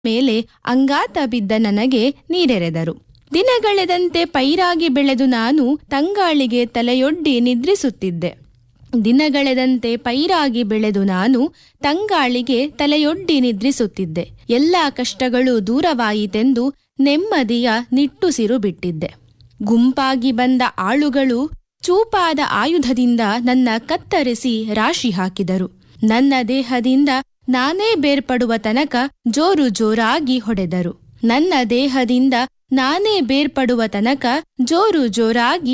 ಮೇಲೆ ಅಂಗಾತ ಬಿದ್ದ ನನಗೆ ನೀರೆರೆದರು ದಿನಗಳೆದಂತೆ ಪೈರಾಗಿ ಬೆಳೆದು ನಾನು ತಂಗಾಳಿಗೆ ತಲೆಯೊಡ್ಡಿ ನಿದ್ರಿಸುತ್ತಿದ್ದೆ ದಿನಗಳೆದಂತೆ ಪೈರಾಗಿ ಬೆಳೆದು ನಾನು ತಂಗಾಳಿಗೆ ತಲೆಯೊಡ್ಡಿ ನಿದ್ರಿಸುತ್ತಿದ್ದೆ ಎಲ್ಲಾ ಕಷ್ಟಗಳು ದೂರವಾಯಿತೆಂದು ನೆಮ್ಮದಿಯ ನಿಟ್ಟುಸಿರು ಬಿಟ್ಟಿದ್ದೆ ಗುಂಪಾಗಿ ಬಂದ ಆಳುಗಳು ಚೂಪಾದ ಆಯುಧದಿಂದ ನನ್ನ ಕತ್ತರಿಸಿ ರಾಶಿ ಹಾಕಿದರು ನನ್ನ ದೇಹದಿಂದ ನಾನೇ ಬೇರ್ಪಡುವ ತನಕ ಜೋರು ಜೋರಾಗಿ ಹೊಡೆದರು ನನ್ನ ದೇಹದಿಂದ ನಾನೇ ಬೇರ್ಪಡುವ ತನಕ ಜೋರು ಜೋರಾಗಿ